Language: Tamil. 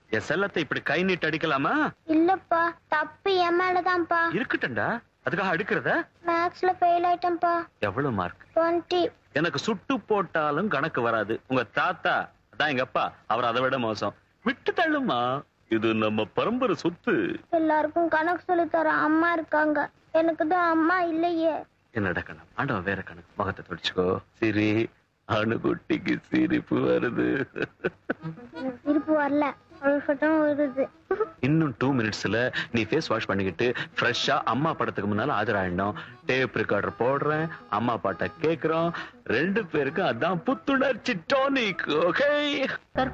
என் செல்லத்தை இப்படி கை நீட்டு அடிக்கலாமா இல்லப்பா தப்பு என் மேலதான்ப்பா இருக்கட்டும்டா அதுக்காக அடுக்கிறத மேக்ஸ்ல ஃபெயில் ஆயிட்டேன்ப்பா எவ்வளவு மார்க் டுவெண்ட்டி எனக்கு சுட்டு போட்டாலும் கணக்கு வராது உங்க தாத்தா அதான் எங்க அப்பா அவர் அதை விட மோசம் விட்டு தள்ளுமா இது நம்ம பரம்பரை சொத்து எல்லாருக்கும் கணக்கு சொல்லி தர அம்மா இருக்காங்க எனக்கு தான் அம்மா இல்லையே என்னடா கணக்கு ஆண்டவன் வேற கணக்கு முகத்தை துடிச்சுக்கோ சிரி அணுகுட்டிக்கு சிரிப்பு வருது இருப்பு வரல அழுகட்டும் வருது இன்னும் டூ மினிட்ஸ்ல நீ ஃபேஸ் வாஷ் பண்ணிக்கிட்டு ஃப்ரெஷ்ஷா அம்மா படத்துக்கு முன்னால ஆஜராயிடணும் டேப் ரெக்கார்டர் போடுறேன் அம்மா பாட்டை கேக்குறோம் ரெண்டு பேருக்கும் அதான் புத்துணர்ச்சி டானிக் ஓகே